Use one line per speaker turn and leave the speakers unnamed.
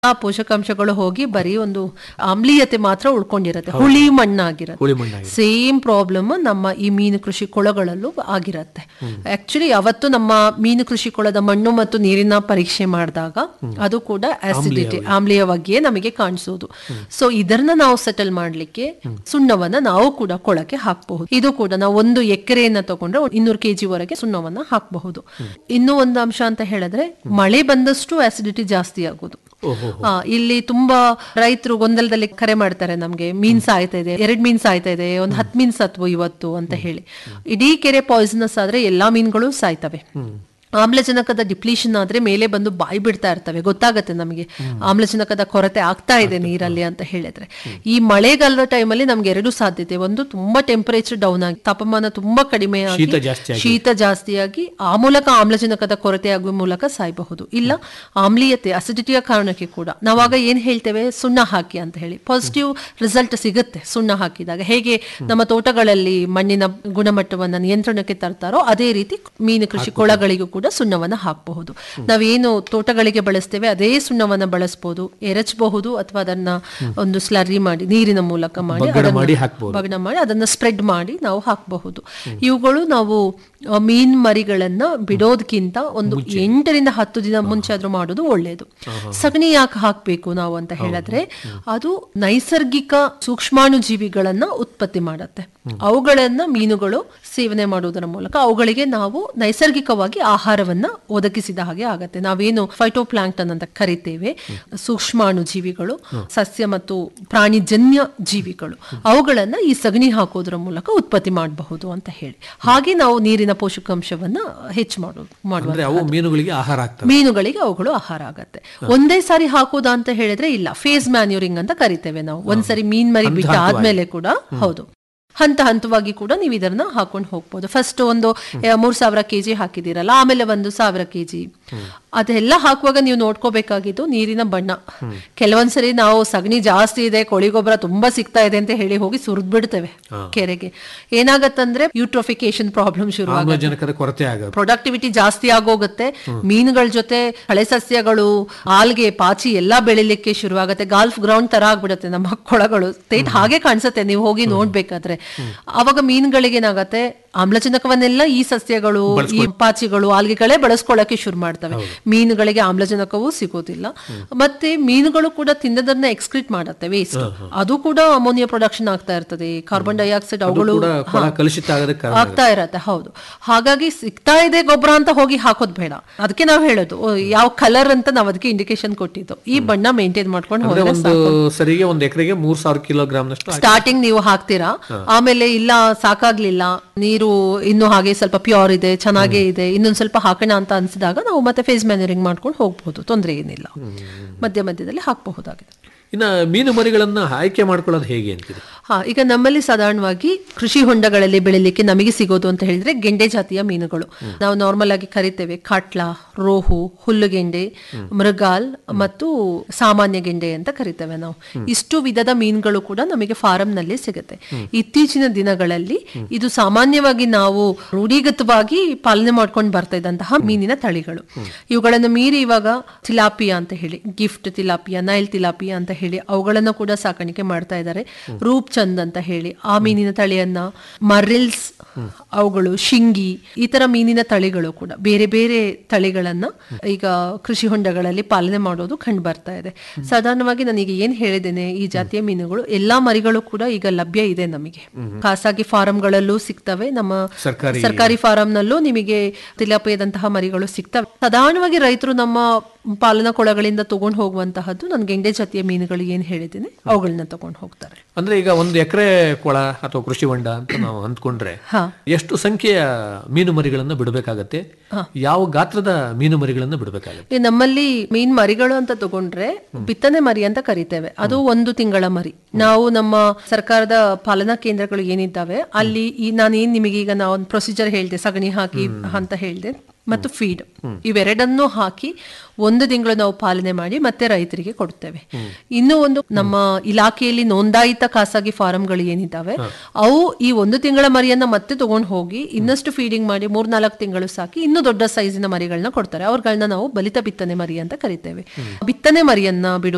ಆ ಪೋಷಕಾಂಶಗಳು ಹೋಗಿ ಬರೀ ಒಂದು ಆಮ್ಲೀಯತೆ ಮಾತ್ರ ಉಳ್ಕೊಂಡಿರತ್ತೆ ಹುಳಿ ಮಣ್ಣಾಗಿರತ್ತೆ
ಹುಳಿ ಮಣ್ಣಾಗಿ
ಸೇಮ್ ಪ್ರಾಬ್ಲಮ್ ನಮ್ಮ ಈ ಮೀನು ಕೃಷಿ ಕೊಳಗಳಲ್ಲೂ ಆಗಿರತ್ತೆ ಆಕ್ಚುಲಿ ಅವತ್ತು ನಮ್ಮ ಮೀನು ಕೃಷಿ ಕೊಳದ ಮಣ್ಣು ಮತ್ತು ನೀರಿನ ಪರೀಕ್ಷೆ ಮಾಡಿದಾಗ ಅದು ಕೂಡ ಆಸಿಡಿಟಿ ಆಮ್ಲೀಯವಾಗಿಯೇ ನಮಗೆ ಕಾಣಿಸೋದು ಸೊ ಇದನ್ನ ನಾವು ಸೆಟಲ್ ಮಾಡ್ಲಿಕ್ಕೆ ಸುಣ್ಣವನ್ನ ನಾವು ಕೂಡ ಕೊಳಕ್ಕೆ ಹಾಕಬಹುದು ಇದು ಕೂಡ ನಾವು ಒಂದು ಎಕರೆಯನ್ನ ತಗೊಂಡ್ರೆ ಇನ್ನೂರು ಕೆಜಿ ವರೆಗೆ ಸುಣ್ಣವನ್ನ ಹಾಕಬಹುದು ಇನ್ನೂ ಒಂದು ಅಂಶ ಅಂತ ಹೇಳಿದ್ರೆ ಮಳೆ ಬಂದಷ್ಟು ಆಸಿಡಿಟಿ ಜಾಸ್ತಿ ಆಗೋದು
ಓಹೋ
ಆ, ಇಲ್ಲಿ ತುಂಬಾ ರೈತರು ಗೊಂದಲದಲ್ಲಿ ಕರೆ ಮಾಡ್ತಾರೆ ನಮ್ಗೆ ಮೀನ್ ಸಾಯ್ತಾ ಇದೆ ಎರಡ್ ಮೀನ್ ಸಾಯ್ತಾ ಇದೆ ಒಂದ್ ಹತ್ ಮೀನ್ ಸತ್ವು ಇವತ್ತು ಅಂತ ಹೇಳಿ ಇಡೀ ಕೆರೆ ಪಾಯ್ಸನಸ್ ಆದ್ರೆ ಎಲ್ಲಾ ಮೀನುಗಳು ಸಾಯ್ತವೆ ಆಮ್ಲಜನಕದ ಡಿಪ್ಲೀಷನ್ ಆದ್ರೆ ಮೇಲೆ ಬಂದು ಬಾಯಿ ಬಿಡ್ತಾ ಇರ್ತವೆ ಗೊತ್ತಾಗತ್ತೆ ನಮಗೆ ಆಮ್ಲಜನಕದ ಕೊರತೆ ಆಗ್ತಾ ಇದೆ ನೀರಲ್ಲಿ ಅಂತ ಹೇಳಿದ್ರೆ ಈ ಮಳೆಗಾಲದ ಟೈಮಲ್ಲಿ ನಮ್ಗೆ ಎರಡು ಸಾಧ್ಯತೆ ಒಂದು ತುಂಬಾ ಟೆಂಪರೇಚರ್ ಡೌನ್ ಆಗಿ ತಾಪಮಾನ ತುಂಬಾ ಕಡಿಮೆ ಆಗಿ
ಶೀತ ಜಾಸ್ತಿ ಆಗಿ
ಶೀತ ಜಾಸ್ತಿಯಾಗಿ ಆ ಮೂಲಕ ಆಮ್ಲಜನಕದ ಕೊರತೆ ಆಗುವ ಮೂಲಕ ಸಾಯಬಹುದು ಇಲ್ಲ ಆಮ್ಲೀಯತೆ ಅಸಿಡಿಟಿಯ ಕಾರಣಕ್ಕೆ ಕೂಡ ನಾವಾಗ ಏನ್ ಹೇಳ್ತೇವೆ ಸುಣ್ಣ ಹಾಕಿ ಅಂತ ಹೇಳಿ ಪಾಸಿಟಿವ್ ರಿಸಲ್ಟ್ ಸಿಗುತ್ತೆ ಸುಣ್ಣ ಹಾಕಿದಾಗ ಹೇಗೆ ನಮ್ಮ ತೋಟಗಳಲ್ಲಿ ಮಣ್ಣಿನ ಗುಣಮಟ್ಟವನ್ನ ನಿಯಂತ್ರಣಕ್ಕೆ ತರ್ತಾರೋ ಅದೇ ರೀತಿ ಮೀನು ಕೃಷಿ ಕೊಳಗಳಿಗೂ ಕೂಡ ಸುಣ್ಣವನ್ನ ಹಾಕಬಹುದು ನಾವೇನು ತೋಟಗಳಿಗೆ ಬಳಸ್ತೇವೆ ಅದೇ ಸುಣ್ಣವನ್ನ ಬಳಸಬಹುದು ಎರಚಬಹುದು ಅಥವಾ ಅದನ್ನ ಒಂದು ಸ್ಲರ್ರಿ ಮಾಡಿ ನೀರಿನ ಮೂಲಕ ಮಾಡಿ
ಬಗ್ಗಡ
ಅದನ್ನ-
ಮಾಡಿ ಹಾಕ್ಬೋದು.
ಬಗಣ ಮಾಡಿ ಅದನ್ನ ಸ್ಪ್ರೆಡ್ ಮಾಡಿ ನಾವು ಹಾಕಬಹುದು ಇವುಗಳು ನಾವು ಆ, ಮೀನ್ ಮರಿಗಳನ್ನ ಬಿಡೋದಕ್ಕಿಂತ ಒಂದು ಎಂಟರಿಂದ ಹತ್ತು ದಿನ ಮುಂಚೆ ಆದ್ರೂ ಮಾಡೋದು ಒಳ್ಳೆಯದು ಸಗಣಿ ಯಾಕೆ ಹಾಕ್ಬೇಕು ನಾವು ಅಂತ ಹೇಳಿದ್ರೆ ಅದು ನೈಸರ್ಗಿಕ ಸೂಕ್ಷ್ಮಾಣು ಜೀವಿಗಳನ್ನ ಉತ್ಪತ್ತಿ ಮಾಡತ್ತೆ ಅವುಗಳನ್ನ ಮೀನುಗಳು ಸೇವನೆ ಮಾಡುವುದರ ಮೂಲಕ ಅವುಗಳಿಗೆ ನಾವು ನೈಸರ್ಗಿಕವಾಗಿ ಆಹಾರವನ್ನ ಒದಗಿಸಿದ ಹಾಗೆ ಆಗತ್ತೆ ನಾವೇನು ಫೈಟೋಪ್ಲಾಂಕ್ಟನ್ ಅಂತ ಕರಿತೇವೆ ಸೂಕ್ಷ್ಮಾಣು ಜೀವಿಗಳು ಸಸ್ಯ ಮತ್ತು ಪ್ರಾಣಿಜನ್ಯ ಜೀವಿಗಳು ಅವುಗಳನ್ನ ಈ ಸಗಣಿ ಹಾಕೋದ್ರ ಮೂಲಕ ಉತ್ಪತ್ತಿ ಮಾಡಬಹುದು ಅಂತ ಹೇಳಿ ಹಾಗೆ ನಾವು ನೀರಿನ ಪೋಷಕಾಂಶವನ್ನ ಹೆಚ್ಚು ಮಾಡೋದು ಮಾಡುವ
ಅಂದ್ರೆ ಅವು ಮೀನುಗಳಿಗೆ ಆಹಾರ ಆಗ್ತವೆ
ಮೀನುಗಳಿಗೆ ಅವುಗಳು ಆಹಾರ ಆಗತ್ತೆ ಒಂದೇ ಸಾರಿ ಹಾಕೋದಾ ಅಂತ ಹೇಳಿದ್ರೆ ಇಲ್ಲ ಫೇಸ್ ಮ್ಯಾನ್ಯೂರಿಂಗ್ ಅಂತ ಕರಿತೇವೆ ನಾವು ಒಂದ್ಸರಿ ಮೀನ್ ಮರಿ ಬಿಟ್ಟ ಆದ್ಮೇಲೆ ಕೂಡ ಹೌದು ಹಂತ ಹಂತವಾಗಿ ಕೂಡ ನೀವು ಇದನ್ನ ಹಾಕೊಂಡು ಹೋಗ್ಬೋದು ಫಸ್ಟ್ ಒಂದು ಆ, ಮೂರ್ ಸಾವಿರ ಕೆಜಿ ಹಾಕಿದಿರಲ್ಲ ಆಮೇಲೆ ಒಂದು ಸಾವಿರ ಕೆಜಿ ಅದೆಲ್ಲ ಹಾಕುವಾಗ ನೀವು ನೋಡ್ಕೋಬೇಕಾಗಿದ್ದು ನೀರಿನ ಬಣ್ಣ ಕೆಲವೊಂದ್ಸರಿ ನಾವು ಸಗಣಿ ಜಾಸ್ತಿ ಇದೆ ಕೋಳಿ ಗೊಬ್ಬರ ತುಂಬಾ ಸಿಗ್ತಾ ಇದೆ ಅಂತ ಹೇಳಿ ಹೋಗಿ ಸುರಿದ್ ಬಿಡ್ತೇವೆ ಕೆರೆಗೆ ಏನಾಗತ್ತಂದ್ರೆ ಯೂಟ್ರೋಫಿಕೇಶನ್ ಪ್ರಾಬ್ಲಮ್ ಶುರು ಆಗುತ್ತೆ
ಆಮ್ಲಜನಕದ ಕೊರತೆ ಆಗುತ್ತೆ
ಪ್ರೊಡಕ್ಟಿವಿಟಿ ಜಾಸ್ತಿ ಆಗೋಗುತ್ತೆ ಮೀನುಗಳ ಜೊತೆ ಹಳೆ ಸಸ್ಯಗಳು ಆಲ್ಗೆ ಪಾಚಿ ಎಲ್ಲಾ ಬೆಳಿಲಿಕ್ಕೆ ಶುರುವಾಗುತ್ತೆ ಗಾಲ್ಫ್ ಗ್ರೌಂಡ್ ತರ ಆಗ್ಬಿಡುತ್ತೆ ನಮ್ಮ ಕೊಳಗಳು ತೇಟ್ ಹಾಗೆ ಕಾಣಿಸುತ್ತೆ ನೀವು ಹೋಗಿ ನೋಡ್ಬೇಕಾದ್ರೆ ಅವಾಗ ಮೀನುಗಳಿಗೆ ಏನಾಗತ್ತೆ ಆಮ್ಲಜನಕವನ್ನೆಲ್ಲ ಈ ಸಸ್ಯಗಳು ಈ ಪಾಚಿಗಳು ಆಲ್ಗೆಗಳೇ ಬಳಸ್ಕೊಳ್ಳಕ್ಕೆ ಶುರು ಮಾಡ್ತವೆ ಮೀನುಗಳಿಗೆ ಆಮ್ಲಜನಕವೂ ಸಿಗೋದಿಲ್ಲ ಮತ್ತೆ ಮೀನುಗಳು ಕೂಡ ತಿನ್ನದನ್ನ ಎಕ್ಸ್ಕ್ರೀಟ್ ಮಾಡತ್ತೆ ವೇಸ್ಟ್ ಅದು ಕೂಡ ಅಮೋನಿಯಾ ಪ್ರೊಡಕ್ಷನ್ ಆಗ್ತಾ ಇರ್ತದೆ ಕಾರ್ಬನ್ ಡೈಆಕ್ಸೈಡ್ ಅವುಗಳು
ಕೂಡ ಕೊಳ ಕಲುಷಿತ ಆಗೋದಕ್ಕೆ ಕಾರಣ
ಆಗ್ತಾ ಇರತ್ತೆ ಹೌದು ಹಾಗಾಗಿ ಸಿಗ್ತಾ ಇದೆ ಗೊಬ್ಬರ ಅಂತ ಹೋಗಿ ಹಾಕೋದ್ ಬೇಡ ಅದಕ್ಕೆ ನಾವು ಹೇಳೋದು ಓ, ಯಾವ ಕಲರ್ ಅಂತ ನಾವು ಅದಕ್ಕೆ ಇಂಡಿಕೇಶನ್ ಕೊಟ್ಟಿದ್ದು ಈ ಬಣ್ಣ ಮೇಂಟೈನ್ ಮಾಡ್ಕೊಂಡು
ಅಂದ್ರೆ
ಹೋದ್ರೆ
ಒಂದು ಸರಿಗೆ ಒಂದು ಎಕರೆಗೆ ಮೂರ್ ಸಾವಿರ ಕಿಲೋಗ್ರಾಮ್ನಷ್ಟು
ಸ್ಟಾರ್ಟಿಂಗ್ ನೀವು ಹಾಕ್ತೀರಾ ಆಮೇಲೆ ಇಲ್ಲ ಸಾಕಾಗ್ಲಿಲ್ಲ ನೀರು ಇನ್ನು ಹಾಗೆ ಸ್ವಲ್ಪ ಪ್ಯೂರ್ ಇದೆ ಚೆನ್ನಾಗೇ ಇದೆ ಇನ್ನೊಂದ್ ಸ್ವಲ್ಪ ಹಾಕೋಣ ಅಂತ ಅನ್ಸಿದಾಗ ನಾವು ಮತ್ತೆ ಫೇಸ್ ಮ್ಯಾನರಿಂಗ್ ಮಾಡ್ಕೊಂಡು ಹೋಗ್ಬೋದು ತೊಂದರೆ ಏನಿಲ್ಲ ಮಧ್ಯ ಮಧ್ಯದಲ್ಲಿ ಹಾಕಬಹುದಾಗಿದೆ
ಇನ್ನ ಮೀನು ಮರಿಗಳನ್ನ ಆಯ್ಕೆ ಮಾಡ್ಕೊಳ್ಳೋದು ಹೇಗೆ ಅಂತಿದೆ
ಹಾ ಈಗ ನಮ್ಮಲ್ಲಿ ಸಾಧಾರಣವಾಗಿ ಕೃಷಿ ಹೊಂಡಗಳಲ್ಲಿ ಬೆಳಿಲಿಕ್ಕೆ ನಮಗೆ ಸಿಗೋದು ಅಂತ ಹೇಳಿದ್ರೆ ಗೆಂಡೆ ಜಾತಿಯ ಮೀನುಗಳು ನಾವು ನಾರ್ಮಲ್ ಆಗಿ ಕರಿತೇವೆ ಕಾಟ್ಲಾ ರೋಹು ಹುಲ್ಲುಗೆಂಡೆ ಮೃಗಾಲ್ ಮತ್ತು ಸಾಮಾನ್ಯ ಗೆಂಡೆ ಅಂತ ಕರಿತೇವೆ ನಾವು ಇಷ್ಟು ವಿಧದ ಮೀನುಗಳು ಕೂಡ ನಮಗೆ ಫಾರಂ ನಲ್ಲಿ ಸಿಗುತ್ತೆ ಇತ್ತೀಚಿನ ದಿನಗಳಲ್ಲಿ ಇದು ಸಾಮಾನ್ಯವಾಗಿ ನಾವು ರೂಢಿಗತವಾಗಿ ಪಾಲನೆ ಮಾಡ್ಕೊಂಡು ಬರ್ತಾ ಇದ್ದಂತಹ ಮೀನಿನ ತಳಿಗಳು ಇವುಗಳನ್ನು ಮೀರಿ ಇವಾಗ ತಿಲಾಪಿಯಾ ಅಂತ ಹೇಳಿ ಗಿಫ್ಟ್ ತಿಲಾಪಿಯಾ ನೈಲ್ ತಿಲಾಪಿಯಾ ಅಂತ ಹೇಳಿ ಅವುಗಳನ್ನು ಕೂಡ ಸಾಕಾಣಿಕೆ ಮಾಡ್ತಾ ಇದ್ದಾರೆ ರೂಪ್ ಚಂದ್ ಅಂತ ಹೇಳಿ ಆ ಮೀನಿನ ತಳಿಯನ್ನ ಮರಿಲ್ಸ್ ಅವುಗಳು ಶಿಂಗಿ ಈ ತರ ಮೀನಿನ ತಳಿಗಳು ಕೂಡ ಬೇರೆ ಬೇರೆ ತಳಿಗಳನ್ನ ಈಗ ಕೃಷಿ ಹೊಂಡಗಳಲ್ಲಿ ಪಾಲನೆ ಮಾಡೋದು ಕಂಡು ಬರ್ತಾ ಇದೆ ಸಾಧಾರಣವಾಗಿ ನಾನೀಗ ಏನ್ ಹೇಳಿದ್ದೇನೆ ಈ ಜಾತಿಯ ಮೀನುಗಳು ಎಲ್ಲಾ ಮರಿಗಳು ಕೂಡ ಈಗ ಲಭ್ಯ ಇದೆ ನಮಗೆ ಖಾಸಗಿ ಫಾರಂಗಳಲ್ಲೂ ಸಿಗ್ತವೆ ನಮ್ಮ
ಸರ್ಕಾರಿ
ಸರ್ಕಾರಿ ಫಾರಂನಲ್ಲೂ ನಿಮಗೆ ತಿಲಾಪಿಯದಂತಹ ಮರಿಗಳು ಸಿಗ್ತವೆ ಸಾಧಾರಣವಾಗಿ ರೈತರು ನಮ್ಮ ಪಾಲನಾ ಕೊಳಗಳಿಂದ ತಗೊಂಡು ಹೋಗುವಂತಹದ್ದು ನನ್ ಗೆಂಡೆ ಜಾತಿಯ ಮೀನುಗಳು ಏನ್ ಹೇಳಿದ್ದೀನಿ ಅವುಗಳನ್ನ ತಗೊಂಡು ಹೋಗ್ತಾರೆ
ಅಂದ್ರೆ ಈಗ ಒಂದು ಎಕರೆ ಕೊಳ ಅಥವಾ ಕೃಷಿ ಹೊಂಡ ಅಂತ ನಾವು ಅಂದ್ಕೊಂಡ್ರೆ
ಹಾ
ಎಷ್ಟು ಸಂಖ್ಯೆಯ ಮೀನು ಮರಿಗಳನ್ನ ಬಿಡಬೇಕಾಗತ್ತೆ ಯಾವ ಗಾತ್ರದ ಮೀನು ಮರಿಗಳನ್ನ ಬಿಡಬೇಕಾಗತ್ತೆ
ಈ ನಮ್ಮಲ್ಲಿ ಮೀನ್ ಮರಿಗಳು ಅಂತ ತಗೊಂಡ್ರೆ ಬಿತ್ತನೆ ಮರಿ ಅಂತ ಕರಿತೇವೆ ಅದು ಒಂದು ತಿಂಗಳ ಮರಿ ನಾವು ನಮ್ಮ ಸರ್ಕಾರದ ಪಾಲನಾ ಕೇಂದ್ರಗಳು ಏನಿದ್ದಾವೆ ಅಲ್ಲಿ ಈ ನಾನು ಏನ್ ನಿಮಗೆ ಈಗ ನಾವು ಒಂದು ಪ್ರೊಸೀಜರ್ ಹೇಳ್ದೆ ಸಗಣಿ ಹಾಕಿ ಅಂತ ಹೇಳ್ದೆ ಮತ್ತು ಫೀಡ್ ಇವೆರಡನ್ನೂ ಹಾಕಿ ಒಂದು ತಿಂಗಳು ನಾವು ಪಾಲನೆ ಮಾಡಿ ಮತ್ತೆ ರೈತರಿಗೆ ಕೊಡ್ತೇವೆ ಇನ್ನು ಒಂದು ನಮ್ಮ ಇಲಾಖೆಯಲ್ಲಿ ನೋಂದಾಯಿತ ಖಾಸಗಿ ಫಾರಂಗಳು ಏನಿದ್ದಾವೆ ಅವು ಈ ಒಂದು ತಿಂಗಳ ಮರಿಯನ್ನ ಮತ್ತೆ ತಗೊಂಡು ಹೋಗಿ ಇನ್ನಷ್ಟು ಫೀಡಿಂಗ್ ಮಾಡಿ ಮೂರ್ನಾಲ್ಕು ತಿಂಗಳು ಸಾಕಿ ಇನ್ನೂ ದೊಡ್ಡ ಸೈಜಿನ ಮರಿಗಳನ್ನ ಕೊಡ್ತಾರೆ ಅವ್ರಗಳನ್ನ ನಾವು ಬಲಿತ ಬಿತ್ತನೆ ಮರಿ ಅಂತ ಕರಿತೇವೆ ಬಿತ್ತನೆ ಮರಿಯನ್ನ ಬಿಡು